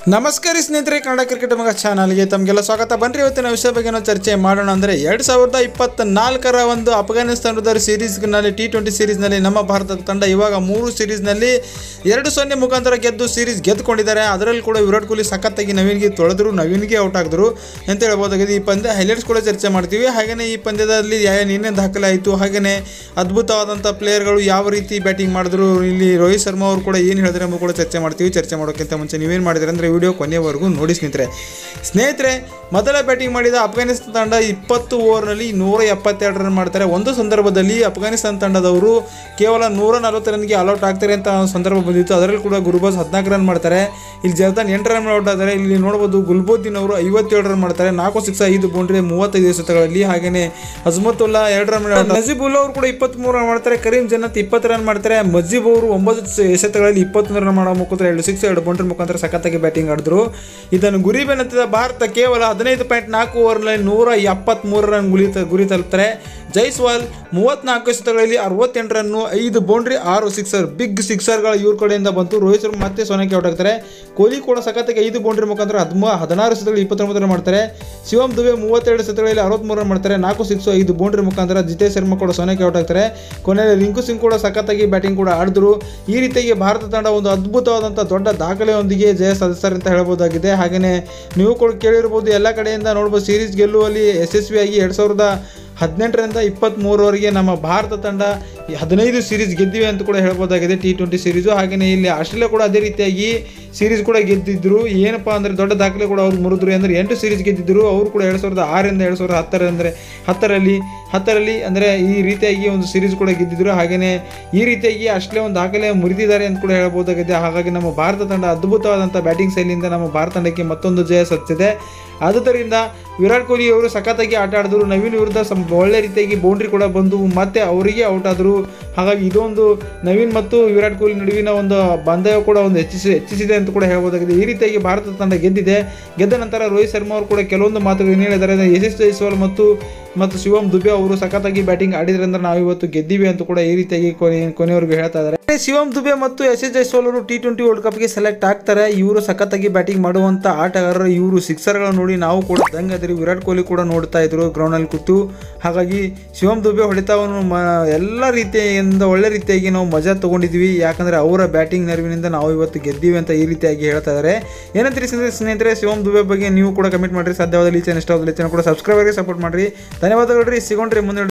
ನಮಸ್ಕಾರ ಸ್ನೇಹಿತರೆ ಕನ್ನಡ ಕ್ರಿಕೆಟ್ ಮಗ ಚಾನಲ್ಗೆ ತಮಗೆಲ್ಲ ಸ್ವಾಗತ ಬನ್ರಿ ಇವತ್ತಿನ ವಿಷಯ ಬಗ್ಗೆ ನಾವು ಚರ್ಚೆ ಮಾಡೋಣ ಅಂದರೆ ಎರಡು ಸಾವಿರದ ಇಪ್ಪತ್ತ ನಾಲ್ಕರ ಒಂದು ಅಫ್ಘಾನಿಸ್ತಾನದ ಸೀರೀಸ್ನಲ್ಲಿ ಟಿ ಟ್ವೆಂಟಿ ಸೀರೀಸ್ನಲ್ಲಿ ನಮ್ಮ ಭಾರತದ ತಂಡ ಇವಾಗ ಮೂರು ಸೀರೀಸ್ನಲ್ಲಿ ಎರಡು ಸೊನ್ನೆ ಮುಖಾಂತರ ಗೆದ್ದು ಸೀರೀಸ್ ಗೆದ್ದುಕೊಂಡಿದ್ದಾರೆ ಅದರಲ್ಲಿ ಕೂಡ ವಿರಾಟ್ ಕೊಹ್ಲಿ ಸಖತ್ತಾಗಿ ನವೀನ್ಗೆ ತೊಳೆದ್ರು ನವೀನ್ಗೆ ಔಟ್ ಆಗಿದ್ರು ಅಂತ ಹೇಳ್ಬೋದಾಗಿದೆ ಈ ಪಂದ್ಯ ಹೈಲೈಟ್ಸ್ ಕೂಡ ಚರ್ಚೆ ಮಾಡ್ತೀವಿ ಹಾಗೆಯೇ ಈ ಪಂದ್ಯದಲ್ಲಿ ಯಾವ ಏನೇ ದಾಖಲೆ ಆಯಿತು ಹಾಗೆಯೇ ಅದ್ಭುತವಾದಂಥ ಪ್ಲೇಯರ್ಗಳು ಯಾವ ರೀತಿ ಬ್ಯಾಟಿಂಗ್ ಮಾಡಿದ್ರು ಇಲ್ಲಿ ರೋಹಿತ್ ಶರ್ಮಾ ಅವರು ಕೂಡ ಏನು ಹೇಳಿದ್ರೆ ಎಂಬುದು ಕೂಡ ಚರ್ಚೆ ಮಾಡ್ತೀವಿ ಚರ್ಚೆ ಮಾಡೋಕ್ಕಿಂತ ಮುಂಚೆ ನೀವೇನು ಮಾಡಿದ್ರೆ ಅಂದರೆ ವಿಡಿಯೋ ಕೊನೆಯವರೆಗೂ ನೋಡಿ ಸ್ನೇಹಿತರೆ ಸ್ನೇಹಿತರೆ ಮೊದಲ ಬ್ಯಾಟಿಂಗ್ ಮಾಡಿದ ಅಫ್ಘಾನಿಸ್ತಾನ ತಂಡ ಇಪ್ಪತ್ತು ಓವರ್ನಲ್ಲಿ ನೂರ ಎಪ್ಪತ್ತೆರಡು ರನ್ ಮಾಡ್ತಾರೆ ಒಂದು ಸಂದರ್ಭದಲ್ಲಿ ಅಫ್ಘಾನಿಸ್ತಾನ ತಂಡದವರು ಕೇವಲ ನೂರ ನಲವತ್ತು ರನ್ಗೆ ಆಲ್ಔಟ್ ಆಗ್ತಾರೆ ಅಂತ ಒಂದು ಸಂದರ್ಭ ಬಂದಿತ್ತು ಅದರಲ್ಲಿ ಕೂಡ ಗುರುಬಾಸ್ ಹದಿನಾಲ್ಕು ರನ್ ಮಾಡ್ತಾರೆ ಇಲ್ಲಿ ಜರ್ದಾನ್ ಎಂಟು ರನ್ ಔಟ್ ಆದರೆ ಇಲ್ಲಿ ನೋಡ್ಬೋದು ಗುಲ್ಬುದ್ದೀನ್ ಅವರು ಐವತ್ತೇಳು ರನ್ ಮಾಡ್ತಾರೆ ನಾಲ್ಕು ಸಿಕ್ಸ್ ಐದು ಬೌಂಡ್ರಿ ಮೂವತ್ತೈದು ಎಸೆತಗಳಲ್ಲಿ ಹಾಗೆಯೇ ಅಜ್ಮತುಲ್ಲಾ ಎರಡು ರನ್ ನಜೀಬುಲ್ಲಾ ಅವರು ಕೂಡ ಇಪ್ಪತ್ತ್ಮೂರು ರನ್ ಮಾಡ್ತಾರೆ ಕರೀಂ ಜನ್ನತ್ ಇಪ್ಪತ್ತು ರನ್ ಮಾಡ್ತಾರೆ ಮಜೀಬ್ ಅವರು ಒಂಬತ್ತು ಸ- ಎಸೆತಗಳಲ್ಲಿ ಇಪ್ಪತ್ತೊಂದು ರನ್ ಮಾಡೋ ಮುಖಾಂತರ ಎರಡು ಸಿಕ್ಸ್ ಎರಡು ಬೌಂಡ್ರಿ ಮುಖಾಂತರ ಸಖತ್ತಾಗಿ ಬ್ಯಾಟಿಂಗ್ ಆಡಿದ್ರು ಇದನ್ನು ಗುರಿ ಬೆನ್ನತ್ತಿದ ಭಾರತ ಕೇವಲ ಹದಿನೈದು ಪಾಯಿಂಟ್ ನಾಲ್ಕು ಓವರ್ನಲ್ಲಿ ನೂರ ಎಪ್ಪತ್ತ್ಮೂರು ರನ್ ಗುರಿ ತ- ಗುರಿ ತಲುಪ್ತಾರೆ ಜೈಸ್ವಾಲ್ ಮೂವತ್ನಾಲ್ಕು ಎಸೆತಗಳಲ್ಲಿ ಅರವತ್ತೆಂಟು ರನ್ನು ಐದು ಬೌಂಡ್ರಿ ಆರು ಸಿಕ್ಸರ್ ಬಿಗ್ ಸಿಕ್ಸರ್ಗಳ ಇವ್ರ ಕಡೆಯಿಂದ ಬಂತು ರೋಹಿತ್ ಶರ್ಮಾ ಮತ್ತೆ ಸೋನಕ್ಕೆ ಔಟ್ ಆಗ್ತಾರೆ ಕೊಹ್ಲಿ ಕೂಡ ಸಖತ್ತಾಗಿ ಐದು ಬೌಂಡ್ರಿ ಮುಖಾಂತರ ಹದಿಮೂ ಹದಿನಾರು ಎಸೆತಗಳಲ್ಲಿ ಇಪ್ಪತ್ತೊಂಬತ್ತು ರನ್ ಮಾಡ್ತಾರೆ ಶಿವಮ್ ದುಬೆ ಮೂವತ್ತೆರಡು ಎಸೆತಗಳಲ್ಲಿ ಅರವತ್ತ್ಮೂರು ರನ್ ಮಾಡ್ತಾರೆ ನಾಲ್ಕು ಸಿಕ್ಸು ಐದು ಬೌಂಡ್ರಿ ಮುಖಾಂತರ ಜಿತೇಶ್ ಶರ್ಮಾ ಕೂಡ ಸೋನಕ್ಕೆ ಔಟ್ ಆಗ್ತಾರೆ ಕೊನೆಯಲ್ಲಿ ರಿಂಕು ಸಿಂಗ್ ಕೂಡ ಸಖತ್ತಾಗಿ ಬ್ಯಾಟಿಂಗ್ ಕೂಡ ಆಡಿದ್ರು ಈ ರೀತಿಯಾಗಿ ಭಾರತ ತಂಡ ಒಂದು ಅದ್ಭುತವಾದಂಥ ದೊಡ್ಡ ದಾಖಲೆಯೊಂದಿಗೆ ಜಯ ಸಾಧಿಸ್ತಾರೆ ಅಂತ ಹೇಳ್ಬೋದಾಗಿದೆ ಹಾಗೆಯೇ ನೀವು ಕೂಡ ಕೇಳಿರ್ಬೋದು ಎಲ್ಲ ಕಡೆಯಿಂದ ನೋಡ್ಬೋದು ಸೀರೀಸ್ ಗೆಲ್ಲುವಲ್ಲಿ ಯಶಸ್ವಿಯಾಗಿ ಎರಡು ಸಾವಿರದ ಹದಿನೆಂಟರಿಂದ ಇಪ್ಪತ್ತ್ಮೂರವರೆಗೆ ನಮ್ಮ ಭಾರತ ತಂಡ ಈ ಹದಿನೈದು ಸೀರೀಸ್ ಗೆದ್ದಿವೆ ಅಂತ ಕೂಡ ಹೇಳ್ಬೋದಾಗಿದೆ ಟಿ ಟ್ವೆಂಟಿ ಸೀರೀಸು ಹಾಗೆಯೇ ಇಲ್ಲಿ ಆಸ್ಟ್ರೇಲಿಯಾ ಕೂಡ ಅದೇ ರೀತಿಯಾಗಿ ಸೀರೀಸ್ ಕೂಡ ಗೆದ್ದಿದ್ರು ಏನಪ್ಪ ಅಂದರೆ ದೊಡ್ಡ ದಾಖಲೆ ಕೂಡ ಅವ್ರು ಮುರಿದ್ರು ಅಂದರೆ ಎಂಟು ಸೀರೀಸ್ ಗೆದ್ದಿದ್ರು ಅವರು ಕೂಡ ಎರಡು ಸಾವಿರದ ಆರರಿಂದ ಎರಡು ಸಾವಿರದ ಹತ್ತರ ಅಂದರೆ ಹತ್ತರಲ್ಲಿ ಹತ್ತರಲ್ಲಿ ಅಂದರೆ ಈ ರೀತಿಯಾಗಿ ಒಂದು ಸೀರೀಸ್ ಕೂಡ ಗೆದ್ದಿದ್ರು ಹಾಗೆಯೇ ಈ ರೀತಿಯಾಗಿ ಆಸ್ಟ್ರೇಲಿಯಾ ಒಂದು ದಾಖಲೆ ಮುರಿದಿದ್ದಾರೆ ಅಂತ ಕೂಡ ಹೇಳ್ಬೋದಾಗಿದೆ ಹಾಗಾಗಿ ನಮ್ಮ ಭಾರತ ತಂಡ ಅದ್ಭುತವಾದಂಥ ಬ್ಯಾಟಿಂಗ್ ಶೈಲಿಯಿಂದ ನಮ್ಮ ಭಾರತ ತಂಡಕ್ಕೆ ಮತ್ತೊಂದು ಜಯ ಸಚ್ಚಿದೆ ಆದುದರಿಂದ ವಿರಾಟ್ ಕೊಹ್ಲಿ ಅವರು ಸಖತ್ತಾಗಿ ಆಟ ಆಡಿದ್ರು ನವೀನ್ ವಿರುದ್ಧ ಸಂ ಒಳ್ಳೆ ರೀತಿಯಾಗಿ ಬೌಂಡ್ರಿ ಕೂಡ ಬಂದು ಮತ್ತೆ ಅವರಿಗೆ ಔಟ್ ಆದರು ಹಾಗಾಗಿ ಇದೊಂದು ನವೀನ್ ಮತ್ತು ವಿರಾಟ್ ಕೊಹ್ಲಿ ನಡುವಿನ ಒಂದು ಬಾಂಧವ್ಯ ಕೂಡ ಒಂದು ಹೆಚ್ಚಿಸಿ ಹೆಚ್ಚಿಸಿದೆ ಅಂತ ಕೂಡ ಹೇಳ್ಬೋದಾಗಿದೆ ಈ ರೀತಿಯಾಗಿ ಭಾರತ ತಂಡ ಗೆದ್ದಿದೆ ಗೆದ್ದ ನಂತರ ರೋಹಿತ್ ಶರ್ಮಾ ಅವರು ಕೂಡ ಕೆಲವೊಂದು ಮಾತುಗಳು ಏನು ಹೇಳಿದ್ದಾರೆ ಯಶಸ್ ಎಸ್ ಜೈಸ್ವಾಲ್ ಮತ್ತು ಮತ್ತು ಶಿವಮ್ ದುಬೆ ಅವರು ಸಖತ್ತಾಗಿ ಬ್ಯಾಟಿಂಗ್ ಆಡಿದ್ರಿಂದ ನಾವು ಇವತ್ತು ಗೆದ್ದಿವಿ ಅಂತ ಕೂಡ ಈ ರೀತಿಯಾಗಿ ಕೊನೆ ಕೊನೆಯವರೆಗೂ ಹೇಳ್ತಾ ಇದ್ದಾರೆ ಶಿವಮ್ ದುಬೆ ಮತ್ತು ಎಸ್ ಎಸ್ ಜೈಸ್ವಾಲ್ ಅವರು ಟಿ ಟ್ವೆಂಟಿ ವರ್ಲ್ಡ್ ಕಪ್ಗೆ ಸೆಲೆಕ್ಟ್ ಆಗ್ತಾರೆ ಇವರು ಸಖತ್ತಾಗಿ ಬ್ಯಾಟಿಂಗ್ ಮಾಡುವಂಥ ಆಟಗಾರರು ಇವರು ಸಿಕ್ಸರ್ಗಳನ್ನು ನೋಡಿ ನಾವು ಕೂಡ ದಂಗದಿರಿ ವಿರಾಟ್ ಕೊಹ್ಲಿ ಕೂಡ ನೋಡ್ತಾ ಇದ್ರು ಗ್ರೌಂಡಲ್ಲಿ ಕೂತು ಹಾಗಾಗಿ ಶಿವಮ್ ದುಬೆ ಹೊಡಿತಾವನ್ನು ಮ ಎಲ್ಲ ರೀತಿಯಿಂದ ಒಳ್ಳೆ ರೀತಿಯಾಗಿ ನಾವು ಮಜಾ ತೊಗೊಂಡಿದ್ವಿ ಯಾಕಂದರೆ ಅವರ ಬ್ಯಾಟಿಂಗ್ ನೆರವಿನಿಂದ ನಾವು ಇವತ್ತು ಗೆದ್ದೀವಿ ಅಂತ ಈ ರೀತಿಯಾಗಿ ಹೇಳ್ತಾ ಇದ್ದಾರೆ ಏನಂತೀರಿ ಸ್ನೇಹಿತರೆ- ಸ್ನೇಹಿತರೆ ಶಿವಮ್ ದುಬೆ ಬಗ್ಗೆ ನೀವು ಕೂಡ ಕಮೆಂಟ್ ಮಾಡಿರಿ ಸಾಧ್ಯವಾದಲ್ಲಿ ಈ ಚಾನಲ್ ಇಷ್ಟವಾದಲ್ಲಿ ಚಾನಲ್ ಕೂಡ ಸಬ್ಸ್ಕ್ರೈಬ್ ಆಗಿ ಸಪೋರ್ಟ್ ಮಾಡಿರಿ ಧನ್ಯವಾದಗಳು ರೀ ಸಿಗೋಣ್ರಿ ಮುಂದೆ